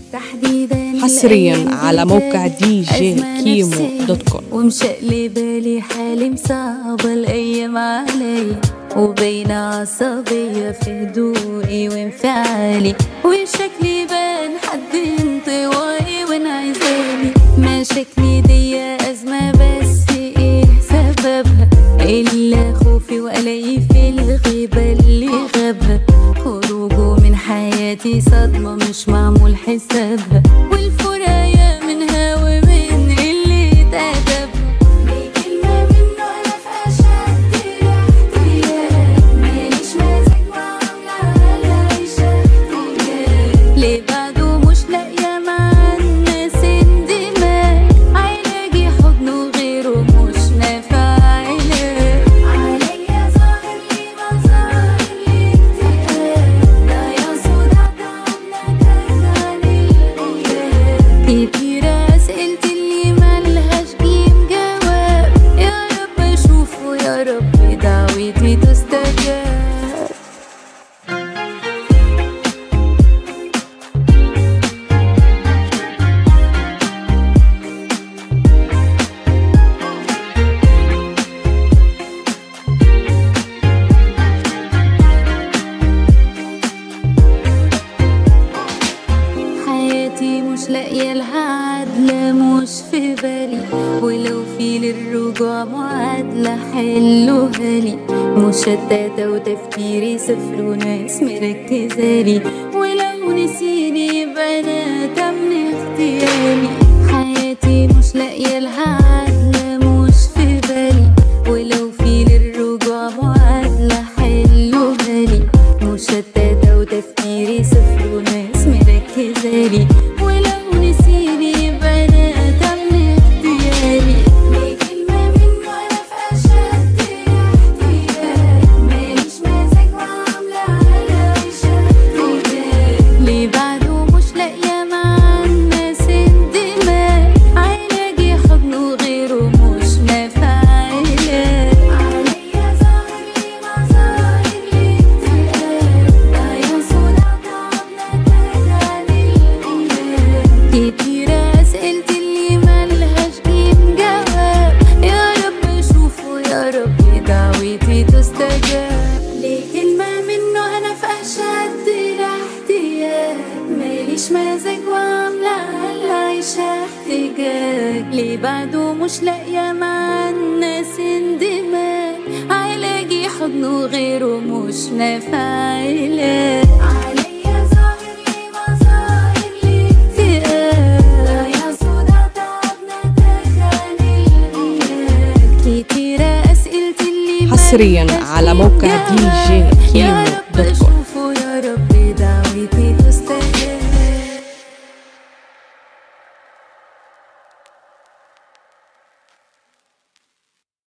تحديدا حصريا الأيام على دي موقع دي جي أزمة كيمو نفسية دوت كوم. ومشقلبة لي حالي مصعبة الأيام علي وبين عصبية في هدوئي وانفعالي وشكلي بان حد انطوائي وانعزالي مشاكلي دي أزمة بس ايه سببها إلا خوفي وقلقي في الغيبة اللي غابها خروجه من حياتي صدمة مش معمول حسابها والفراية منها ومن قلة أدبها بكلمة منه أنا في أشد الاحتياج ماليش مزاج وعاملة العيشة احتياج ليه بعده مش لاقية مع الناس اندماج علاجي حضن وغيره مش نافع علاج عليا ظاهر لي مظاهر الاكتئاب ده يا صداع ده عاملة عن الغياب كتيرة أسئلتي اللي ملهاش جيم جواب يا رب أشوفه يا رب دعوتي تستجاب حياتي مش لاقية لها عدلة مش في بالي ولو في للرجوع معادلة حلوها لي مشتتة وتفكيري صفر وناس مركزالي ولو نسيني يبقى أنا تم اختياري حياتي مش لاقية لها عدلة مش في بالي ولو في للرجوع معادلة حلوها لي مشتتة وتفكيري صفر وناس مركزالي ولو نسيني يبقى أنا تم اختياري بكلمة منه أنا في أشد الاحتياج ماليش مزاج وعاملة على وشك احتياج ليه بعده مش لاقية مع الناس اندماج علاجي حضن وغيره مش نافع علاج عليا ظاهر لي مظاهر الاكتئاب ده يا صداع ده عاملة عن الغياب كتيرة أسئلتي اللي ملهاش جيم جواب يا رب أشوفه يا رب دعوتي تستجاب ليه كلمة منه أنا في أشد الاحتياج ماليش مزاج وعاملة العيشة احتجاج ليه بعده مش لاقية مع الناس اندماج علاجي حضن وغيره مش نافع علاج عليا ظاهر لي مظاهر الاكتئاب ده يا صداع تعبنا تخان الغياب كتيرة أسئلتي اللي حصرياً ملهاش على موقع جواب. DJ يا كيمو رب دوت كوم. أشوف